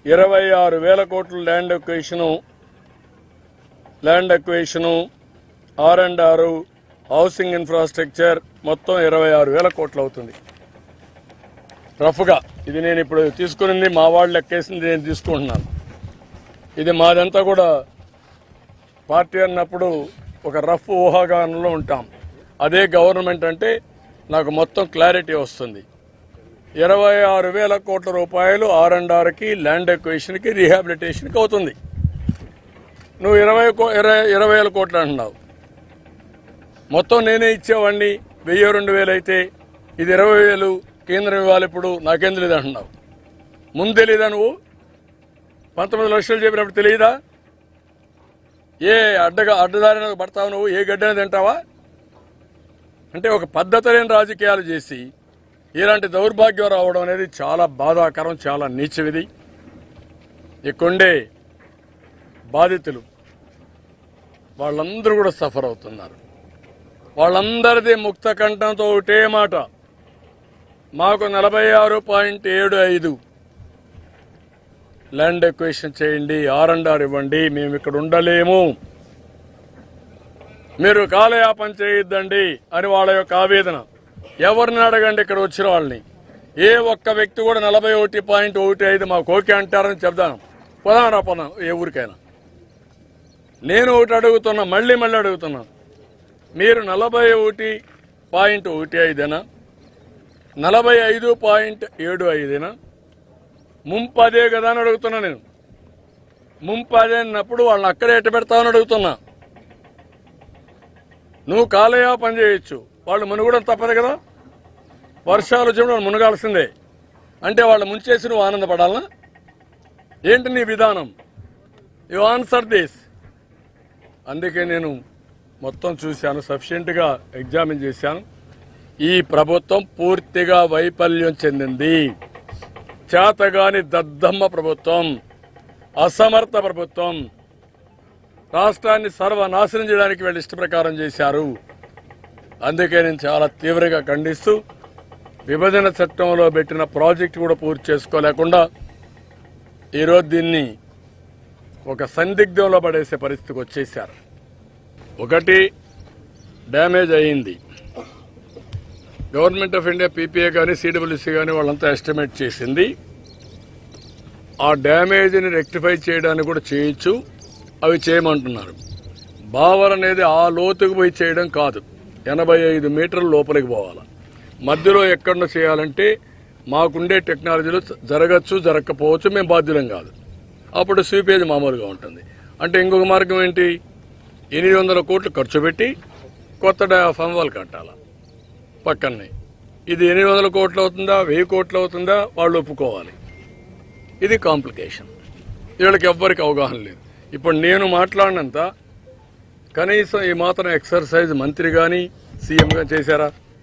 ఇరవై ఆరు వేల కోట్ల land acquisition land acquisition R and ఆరు హౌసింగ్ ఇన్ఫ్రాస్ట్రక్చర్ మొత్తం ఇరవై ఆరు వేల కోట్లు అవుతుంది రఫ్గా ఇది నేను ఇప్పుడు తీసుకునింది మా వాళ్ళు లెక్కేసింది నేను తీసుకుంటున్నాను ఇది మాదంతా కూడా పార్టీ అన్నప్పుడు ఒక రఫ్ ఊహాగానంలో ఉంటాం అదే గవర్నమెంట్ అంటే నాకు మొత్తం క్లారిటీ వస్తుంది ఇరవై ఆరు వేల కోట్ల రూపాయలు ఆర్ అండ్ ఆర్కి ల్యాండ్ ఎక్వేషన్కి రీహాబిలిటేషన్కి అవుతుంది నువ్వు ఇరవై కో- ఇరవై ఇరవై వేల కోట్లు అంటున్నావు మొత్తం నేనే ఇచ్చేవాడిని వెయ్యి రెండు వేలు అయితే ఇది ఇరవై వేలు కేంద్రం ఇవ్వాలి ఇప్పుడు నాకేం తెలియదు అంటున్నావు ముందు తెలియదా నువ్వు పంతొమ్మిది లక్షలు చెప్పినప్పుడు తెలియదా ఏ అడ్డగా అడ్డదారిన పడతావు నువ్వు ఏ గడ్డన తింటావా అంటే ఒక పద్ధతి లేని రాజకీయాలు చేసి ఇలాంటి దౌర్భాగ్యం రావడం అనేది చాలా బాధాకరం చాలా నీచవిది ఇక్కడుండే బాధితులు వాళ్ళందరూ కూడా సఫర్ అవుతున్నారు వాళ్ళందరిది ముక్త కంఠంతో ఒకటే మాట మాకు నలభై ఆరు పాయింట్ ఏడు ఐదు ల్యాండ్ ఎక్వేషన్ చేయండి ఆర్ అండ్ ఆర్ ఇవ్వండి మేము ఇక్కడ ఉండలేము మీరు కాలయాపన చేయొద్దండి అని వాళ్ళ యొక్క ఆవేదన ఎవరిని అడగండి ఇక్కడ వచ్చిన వాళ్ళని ఏ ఒక్క వ్యక్తి కూడా నలభై ఒకటి పాయింట్ ఒకటి ఐదు మాకు ఓకే అంటారని చెప్దాం పోదాం పోదాం ఏ ఊరికైనా నేను ఒకటి అడుగుతున్నా మళ్ళీ మళ్ళీ అడుగుతున్నా మీరు నలభై ఒకటి పాయింట్ ఒకటి ఐదేనా నలభై ఐదు పాయింట్ ఏడు ఐదేనా ముంపు అదే కదా అని అడుగుతున్నా నేను ముంపు అదే అన్నప్పుడు వాళ్ళని అక్కడే ఎట్ట పెడతామని అడుగుతున్నా నువ్వు కాలయా పని చేయొచ్చు వాళ్ళు మునుగడం తప్పదు కదా వర్షాలు వచ్చినప్పుడు వాళ్ళు మునగాల్సిందే అంటే వాళ్ళు ముంచేసి నువ్వు ఆనందపడాలనా ఏంటి నీ విధానం యు ఆన్సర్ దిస్ అందుకే నేను మొత్తం చూశాను సఫిషియెంట్గా ఎగ్జామిన్ చేశాను ఈ ప్రభుత్వం పూర్తిగా వైఫల్యం చెందింది చేతగాని దద్దమ్మ ప్రభుత్వం అసమర్థ ప్రభుత్వం రాష్ట్రాన్ని సర్వనాశనం చేయడానికి వీళ్ళు ఇష్ట ప్రకారం చేశారు అందుకే నేను చాలా తీవ్రంగా ఖండిస్తూ విభజన చట్టంలో పెట్టిన ప్రాజెక్ట్ కూడా పూర్తి చేసుకోలేకుండా ఈరోజు దీన్ని ఒక సందిగ్ధంలో పడేసే పరిస్థితికి వచ్చేసారు ఒకటి డ్యామేజ్ అయ్యింది గవర్నమెంట్ ఆఫ్ ఇండియా పీపీఏ కానీ సిడబ్ల్యూసీ కానీ వాళ్ళంతా ఎస్టిమేట్ చేసింది ఆ డ్యామేజ్ని రెక్టిఫై చేయడానికి కూడా చేయొచ్చు అవి చేయమంటున్నారు బావర్ అనేది ఆ లోతుకు పోయి చేయడం కాదు ఎనభై ఐదు మీటర్ల లోపలికి పోవాలి మధ్యలో ఎక్కడో చేయాలంటే మాకుండే టెక్నాలజీలో జరగచ్చు జరగకపోవచ్చు మేము బాధ్యులం కాదు అప్పుడు స్వీపేజ్ మామూలుగా ఉంటుంది అంటే ఇంకొక మార్గం ఏంటి ఎనిమిది వందల కోట్లు ఖర్చు పెట్టి కొత్త డయాఫామ్ వాళ్ళు కట్టాలి పక్కనే ఇది ఎనిమిది వందల కోట్లు అవుతుందా వెయ్యి కోట్లు అవుతుందా వాళ్ళు ఒప్పుకోవాలి ఇది కాంప్లికేషన్ వీళ్ళకి ఎవ్వరికి అవగాహన లేదు ఇప్పుడు నేను మాట్లాడినంత కనీసం ఈ మాత్రం ఎక్సర్సైజ్ మంత్రి కానీ సీఎం కానీ చేశారా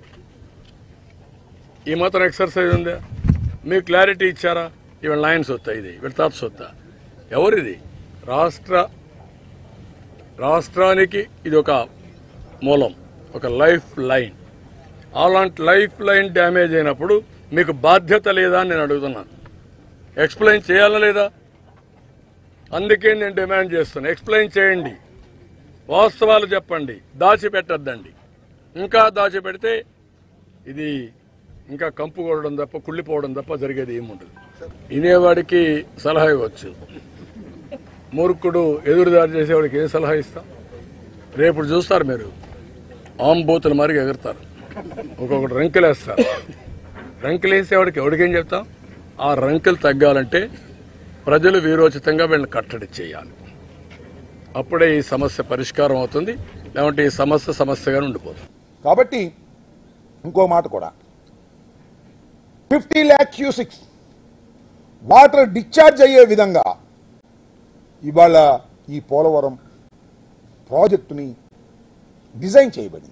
ఈ మాత్రం ఎక్సర్సైజ్ ఉందా మీకు క్లారిటీ ఇచ్చారా ఇవాళ లైన్స్ వస్తా ఇది వీళ్ళ తాప్స్ వస్తా ఎవరిది రాష్ట్ర రాష్ట్రానికి ఇది ఒక మూలం ఒక లైఫ్ లైన్ అలాంటి లైఫ్ లైన్ డ్యామేజ్ అయినప్పుడు మీకు బాధ్యత లేదా అని నేను అడుగుతున్నాను ఎక్స్ప్లెయిన్ చేయాలా లేదా అందుకే నేను డిమాండ్ చేస్తున్నా ఎక్స్ప్లెయిన్ చేయండి వాస్తవాలు చెప్పండి దాచిపెట్టద్దండి ఇంకా దాచిపెడితే ఇది ఇంకా కంపు కొడడం తప్ప కుళ్ళిపోవడం తప్ప జరిగేది ఏముండదు వినేవాడికి సలహా ఇవ్వచ్చు మూర్ఖుడు ఎదురుదారి చేసేవాడికి ఏ సలహా ఇస్తాం రేపు చూస్తారు మీరు ఆంబూతుల మరిగి ఎగురుతారు ఒక్కొక్కటి రంకెలేస్తారు రంకెలేసేవాడికి ఎవరికేం చెప్తాం ఆ రంకెలు తగ్గాలంటే ప్రజలు వీరోచితంగా వీళ్ళని కట్టడి చేయాలి అప్పుడే ఈ సమస్య పరిష్కారం అవుతుంది లేకుంటే ఈ సమస్య సమస్యగా ఉండిపోతుంది కాబట్టి ఇంకో మాట కూడా fifty lakh cusecs water discharge అయ్యే విధంగా ఇవాళ ఈ పోలవరం ప్రాజెక్టుని డిజైన్ చేయబడింది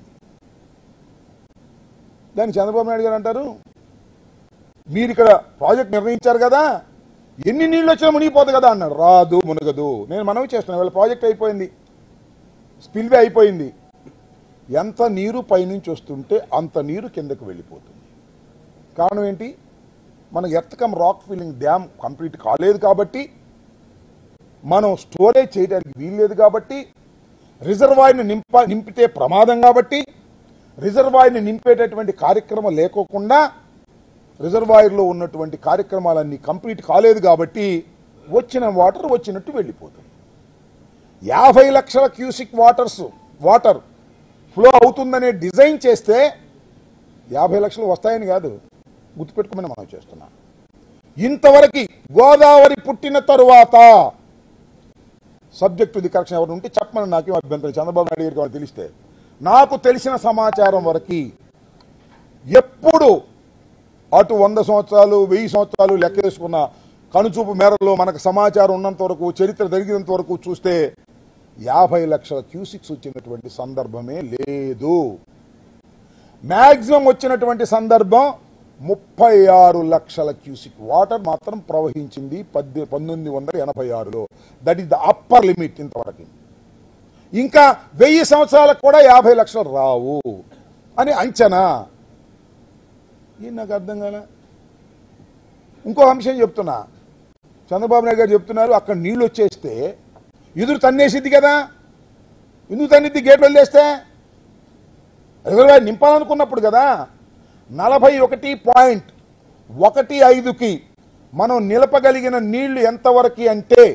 దాన్ని చంద్రబాబు నాయుడు గారు అంటారు మీరు ఇక్కడ ప్రాజెక్ట్ నిర్ణయించారు కదా ఎన్ని నీళ్ళు వచ్చినా మునిగిపోతుంది కదా అన్నాడు రాదు మునగదు నేను మనవి చేస్తున్నాను వీళ్ళ ప్రాజెక్ట్ అయిపోయింది స్పిల్వే అయిపోయింది ఎంత నీరు పైనుంచి వస్తుంటే అంత నీరు కిందకు వెళ్ళిపోతుంది కారణం ఏంటి మన earth cum rock filling dam complete కాలేదు కాబట్టి మనం స్టోరేజ్ చేయడానికి వీల్లేదు కాబట్టి రిజర్వాయర్ని నింప నింపితే ప్రమాదం కాబట్టి రిజర్వాయర్ని నింపేటటువంటి కార్యక్రమం లేకోకుండా రిజర్వాయర్లో ఉన్నటువంటి కార్యక్రమాలన్నీ కంప్లీట్ కాలేదు కాబట్టి వచ్చిన వాటర్ వచ్చినట్టు వెళ్ళిపోతుంది యాభై లక్షల క్యూసిక్ వాటర్స్ వాటర్ ఫ్లో అవుతుందనే డిజైన్ చేస్తే యాభై లక్షలు వస్తాయని కాదు గుర్తుపెట్టుకోమని మనం చేస్తున్నాం ఇంతవరకు గోదావరి పుట్టిన తరువాత సబ్జెక్టు ది కరెక్షన్ ఎవరు ఉంటే చెప్పమని నాకేం అభ్యంతరం చంద్రబాబు నాయుడు గారికి వాళ్ళు తెలిస్తే నాకు తెలిసిన సమాచారం వరకు ఎప్పుడు అటు వంద సంవత్సరాలు వెయ్యి సంవత్సరాలు లెక్క వేసుకున్న కనుచూపు మేరలో మనకు సమాచారం ఉన్నంత వరకు చరిత్ర జరిగినంత వరకు చూస్తే యాభై లక్షల క్యూసిక్స్ వచ్చినటువంటి సందర్భమే లేదు మ్యాక్సిమం వచ్చినటువంటి సందర్భం ముప్పై ఆరు లక్షల క్యూసిక్ వాటర్ మాత్రం ప్రవహించింది పద్దె పంతొమ్మిది వందల ఎనభై ఆరులో that is the upper limit ఇంతవరకు ఇంకా వెయ్యి సంవత్సరాలకు కూడా యాభై లక్షలు రావు అని అంచనా ఇది నాకు అర్థం కాలే ఇంకో అంశం చెప్తున్నా చంద్రబాబు నాయుడు గారు చెప్తున్నారు అక్కడ నీళ్లు వచ్చేస్తే ఎదురు తన్నేసిద్ది కదా ఎందుకు తన్నిద్ది గేట్లు వదిలేస్తే రిజర్వాయర్ నింపాలనుకున్నప్పుడు కదా నలభై ఒకటి పాయింట్ ఒకటి ఐదుకి మనం నిలపగలిగిన నీళ్లు ఎంతవరకు అంటే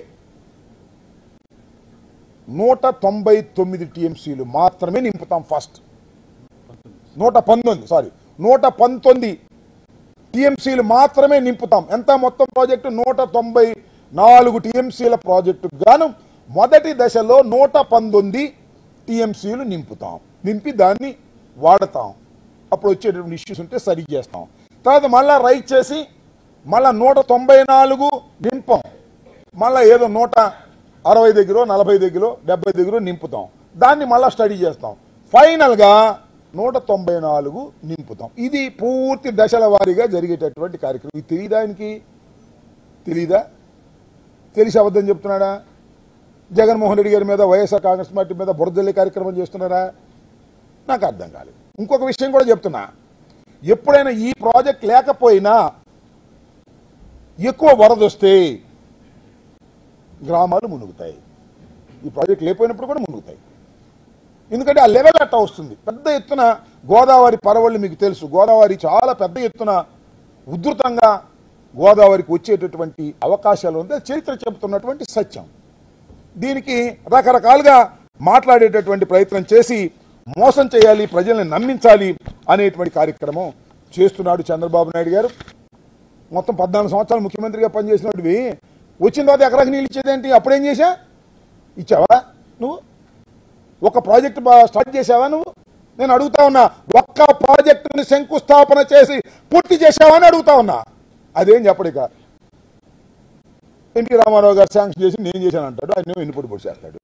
నూట తొంభై తొమ్మిది టీఎంసీలు మాత్రమే నింపుతాం ఫస్ట్ నూట పంతొమ్మిది సారీ నూట పంతొమ్మిది టీఎంసీలు మాత్రమే నింపుతాం ఎంత మొత్తం ప్రాజెక్టు నూట తొంభై నాలుగు టీఎంసీల ప్రాజెక్టు గాను మొదటి దశలో నూట పంతొమ్మిది టీఎంసీలు నింపుతాం నింపి దాన్ని వాడతాం అప్పుడు వచ్చేటటువంటి ఇష్యూస్ ఉంటే సరి చేస్తాం తర్వాత మళ్ళా రైట్ చేసి మళ్ళా నూట తొంభై నాలుగు నింపం మళ్ళా ఏదో నూట అరవై దగ్గర నలభై దగ్గర డెబ్బై దగ్గర నింపుతాం దాన్ని మళ్ళా స్టడీ చేస్తాం ఫైనల్గా నూట తొంభై నాలుగు నింపుతాం ఇది పూర్తి దశల వారీగా జరిగేటటువంటి కార్యక్రమం ఇది తెలియదా ఆయనకి తెలీదా తెలిసి అబద్ధం చెప్తున్నాడా జగన్మోహన్ రెడ్డి గారి మీద వైఎస్ఆర్ కాంగ్రెస్ పార్టీ మీద బురదల్లి కార్యక్రమం చేస్తున్నారా నాకు అర్థం కాలేదు ఇంకొక విషయం కూడా చెప్తున్నా ఎప్పుడైనా ఈ ప్రాజెక్ట్ లేకపోయినా ఎక్కువ వరద వస్తే గ్రామాలు మునుగుతాయి ఈ ప్రాజెక్ట్ లేకపోయినప్పుడు కూడా మునుగుతాయి ఎందుకంటే ఆ లెవెల్ అట్టా వస్తుంది పెద్ద ఎత్తున గోదావరి పరవళ్ళు మీకు తెలుసు గోదావరి చాలా పెద్ద ఎత్తున ఉధృతంగా గోదావరికి వచ్చేటటువంటి అవకాశాలు ఉంది అది చరిత్ర చెబుతున్నటువంటి సత్యం దీనికి రకరకాలుగా మాట్లాడేటటువంటి ప్రయత్నం చేసి మోసం చేయాలి ప్రజల్ని నమ్మించాలి అనేటువంటి కార్యక్రమం చేస్తున్నాడు చంద్రబాబు నాయుడు గారు మొత్తం పద్నాలుగు సంవత్సరాలు ముఖ్యమంత్రిగా పనిచేసినట్టువి వచ్చిన తర్వాత ఎకరాకి నీళ్ళు ఇచ్చేదేంటి అప్పుడేం చేశా ఇచ్చావా నువ్వు ఒక ప్రాజెక్ట్ బా- స్టార్ట్ చేసావా నువ్వు నేను అడుగుతా ఉన్నా ఒక్క ప్రాజెక్టుని శంకుస్థాపన చేసి పూర్తి చేసావా అని అడుగుతా ఉన్నా అదేం చెప్పడిక ఎన్టీ రామారావు గారు శాంక్షన్ చేసి నేను చేశాను అంటాడు ఆయన ఎన్నిపొడి పొడి చేస్తాడు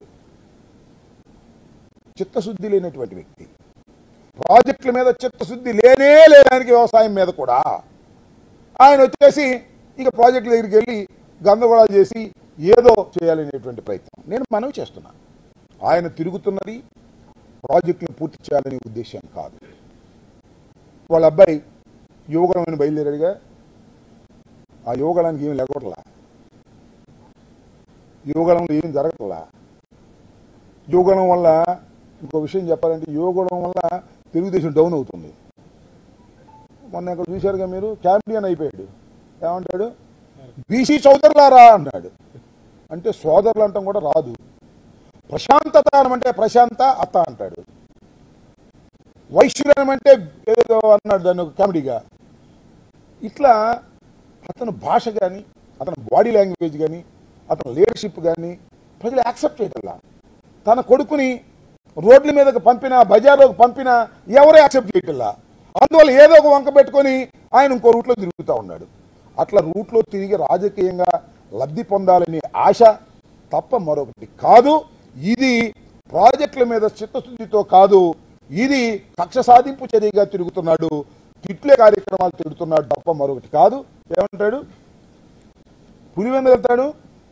చిత్తశుద్ధి లేనటువంటి వ్యక్తి ప్రాజెక్టుల మీద చిత్తశుద్ధి లేనే లేదానికి వ్యవసాయం మీద కూడా ఆయన వచ్చేసి ఇక ప్రాజెక్టుల దగ్గరికి వెళ్ళి గందరగోళాలు చేసి ఏదో చేయాలనేటువంటి ప్రయత్నం నేను మనవి చేస్తున్నా ఆయన తిరుగుతున్నది ప్రాజెక్టులు పూర్తి చేయాలనే ఉద్దేశం కాదు వాళ్ళ అబ్బాయి యువగణమైన బయలుదేరాడుగా ఆ యువగణానికి ఏమి లేకట్లా యువగణంలో ఏం జరగట్లా యువగణం వల్ల ఇంకో విషయం చెప్పాలంటే యువగణం వల్ల తెలుగుదేశం డౌన్ అవుతుంది మొన్న ఇక్కడ చూశారుగా మీరు క్యామిడియన్ అయిపోయాడు ఏమంటాడు బీసీ సోదరులారా అన్నాడు అంటే సోదరులు అంటాం కూడా రాదు ప్రశాంతత అనమంటే ప్రశాంత అత్త అంటాడు వైశ్యులనం అంటే ఏదో అన్నాడు దాన్ని ఒక కామెడీగా ఇట్లా అతని భాష కానీ అతని బాడీ లాంగ్వేజ్ కానీ అతని లీడర్షిప్ కానీ ప్రజలు యాక్సెప్ట్ చేయటల్లా తన కొడుకుని రోడ్ల మీదకి పంపిన బజార్లోకి పంపిన ఎవరు యాక్సెప్ట్ చేయటల్లా అందువల్ల ఏదో ఒక వంక పెట్టుకొని ఆయన ఇంకో రూట్లో తిరుగుతూ ఉన్నాడు అట్లా రూట్లో తిరిగి రాజకీయంగా లబ్ధి పొందాలనే ఆశ తప్ప మరొకటి కాదు ఇది ప్రాజెక్టుల మీద చిత్తశుద్ధితో కాదు ఇది కక్ష సాధింపు చర్యగా తిరుగుతున్నాడు తిట్లే కార్యక్రమాలు తిడుతున్నాడు తప్ప మరొకటి కాదు ఏమంటాడు పులివెందు వెళ్తాడు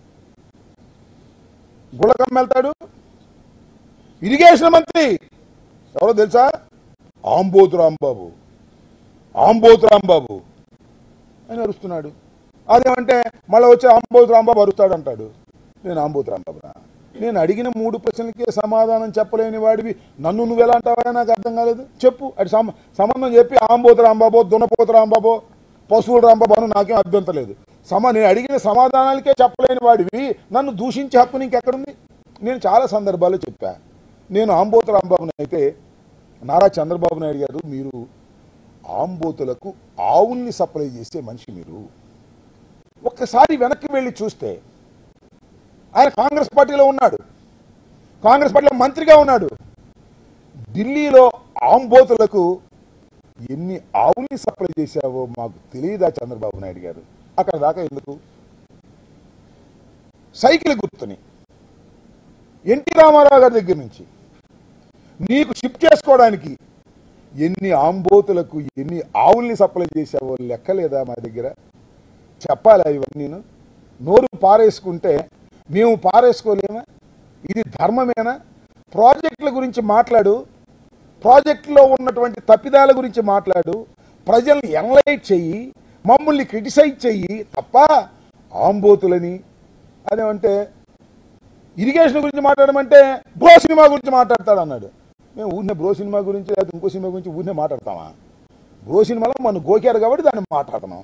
గుళకం వెళ్తాడు ఇరిగేషన్ మంత్రి ఎవరో తెలుసా ఆంబోతు రాంబాబు ఆంబోతు రాంబాబు అని అరుస్తున్నాడు అదేమంటే మళ్ళీ వచ్చి అంబోతు రాంబాబు అరుస్తాడు అంటాడు నేను అంబోతు రాంబాబురా నేను అడిగిన మూడు ప్రశ్నలకే సమాధానం చెప్పలేని వాడివి నన్ను నువ్వు ఎలా అంటావా నాకు అర్థం కాలేదు చెప్పు అది సమ సంబంధం చెప్పి ఆంబోతు రాంబాబో దున్నపోతు రాంబాబో పశువుల రాంబాబు అని నాకేం అభ్యంతరం లేదు సమా నేను అడిగిన సమాధానాలకే చెప్పలేని వాడివి నన్ను దూషించే హక్కు నీకెక్కడుంది నేను చాలా సందర్భాల్లో చెప్పా నేను ఆంబోతు రాంబాబుని అయితే నారా చంద్రబాబు నాయుడు గారు మీరు ఆంబోతులకు ఆవుల్ని సప్లై చేసే మనిషి మీరు ఒక్కసారి వెనక్కి వెళ్ళి చూస్తే ఆయన కాంగ్రెస్ పార్టీలో ఉన్నాడు కాంగ్రెస్ పార్టీలో మంత్రిగా ఉన్నాడు ఢిల్లీలో ఆంబోతులకు ఎన్ని ఆవుల్ని సప్లై చేశావో మాకు తెలియదా చంద్రబాబు నాయుడు గారు అక్కడ దాకా ఎందుకు సైకిల్ గుర్తుని ఎన్టీ రామారావు గారి దగ్గర నుంచి నీకు షిఫ్ట్ చేసుకోవడానికి ఎన్ని ఆంబోతులకు ఎన్ని ఆవుల్ని సప్లై చేశావో లెక్కలేదా మా దగ్గర చెప్పాలా ఇవన్నీ నోరు పారేసుకుంటే మేము పారేసుకోలేమా ఇది ధర్మమేనా ప్రాజెక్టుల గురించి మాట్లాడు ప్రాజెక్టులో ఉన్నటువంటి తప్పిదాల గురించి మాట్లాడు ప్రజల్ని ఎన్లైట్ చెయ్యి మమ్మల్ని క్రిటిసైజ్ చెయ్యి తప్ప ఆంబోతులని అదేమంటే ఇరిగేషన్ గురించి మాట్లాడమంటే బ్రో సినిమా గురించి మాట్లాడతాడు అన్నాడు మేము ఊరినే బ్రో సినిమా గురించి లేకపోతే ఇంకో సినిమా గురించి ఊరినే మాట్లాడతామా బ్రో సినిమాలో మనం గోకారు కాబట్టి దాన్ని మాట్లాడుతున్నాం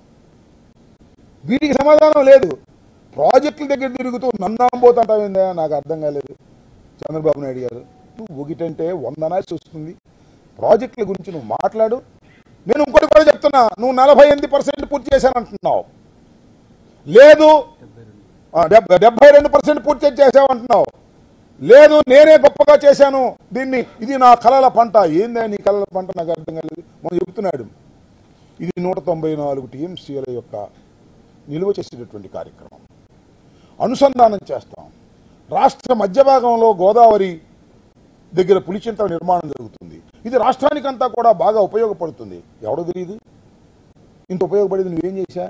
వీటికి సమాధానం లేదు ప్రాజెక్టుల దగ్గర తిరుగుతూ నన్ను అమ్మబోతుంటావేందా నాకు అర్థం కాలేదు చంద్రబాబు నాయుడు గారు నువ్వు ఒకటంటే వంద అనాల్సి వస్తుంది ప్రాజెక్టుల గురించి నువ్వు మాట్లాడు నేను ఇంకోటి కూడా చెప్తున్నా నువ్వు నలభై ఎనిమిది పర్సెంట్ పూర్తి చేశానంటున్నావు లేదు ఆ, డెబ్- డెబ్బై రెండు పర్సెంట్ పూర్తి చేసావు అంటున్నావు లేదు నేనే గొప్పగా చేశాను దీన్ని ఇది నా కళల పంట ఏందా నీ కళల పంట నాకు అర్థం కాలేదు మనం చెబుతున్నాడు ఇది నూట తొంభై నాలుగు టీఎంసీల యొక్క నిలువ చేసేటటువంటి కార్యక్రమం అనుసంధానం చేస్తాం రాష్ట్ర మధ్య భాగంలో గోదావరి దగ్గర పులిచింతల నిర్మాణం జరుగుతుంది ఇది రాష్ట్రానికంతా కూడా బాగా ఉపయోగపడుతుంది ఎవడో తెలియదు ఇంత ఉపయోగపడేది నువ్వేం చేశా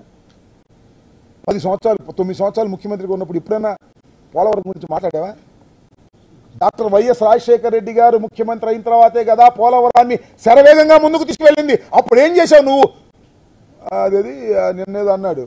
పది సంవత్సరాలు తొమ్మిది సంవత్సరాలు ముఖ్యమంత్రిగా ఉన్నప్పుడు ఎప్పుడైనా పోలవరం గురించి మాట్లాడావా డాక్టర్ వైఎస్ రాజశేఖర రెడ్డి గారు ముఖ్యమంత్రి అయిన తర్వాతే కదా పోలవరాన్ని శరవేగంగా ముందుకు తీసుకువెళ్ళింది అప్పుడు ఏం చేశావు నువ్వు అదేది ఆ, నిన్నేదో అన్నాడు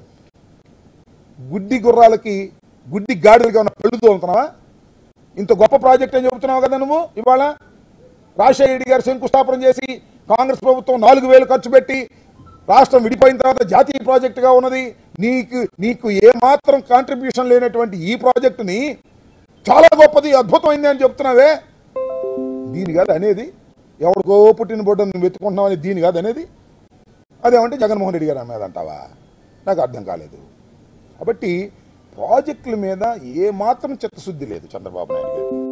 గుడ్డి గుర్రాలకి గుడ్డి గాడిలకి ఉన్న పెళ్ళు తోలుతున్నావా ఇంత గొప్ప ప్రాజెక్ట్ అని చెబుతున్నావు కదా నువ్వు ఇవాళ రాజశేఖర రెడ్డి గారు శంకుస్థాపన చేసి కాంగ్రెస్ ప్రభుత్వం నాలుగు వేలు ఖర్చు పెట్టి రాష్ట్రం విడిపోయిన తర్వాత జాతీయ ప్రాజెక్టుగా ఉన్నది నీకు నీకు ఏ మాత్రం కాంట్రిబ్యూషన్ లేనటువంటి ఈ ప్రాజెక్టుని చాలా గొప్పది అద్భుతమైంది అని చెప్తున్నావే దీని కాదు అనేది ఎవరికో పుట్టిన బొడ్డను నువ్వు వెతుకుంటున్నావని దీని కాదు అనేది అదేమంటే జగన్మోహన్ రెడ్డి గారు మీద అంటావా నాకు అర్థం కాలేదు కాబట్టి ప్రాజెక్టుల మీద ఏ మాత్రం చిత్తశుద్ధి లేదు చంద్రబాబు నాయుడు గారు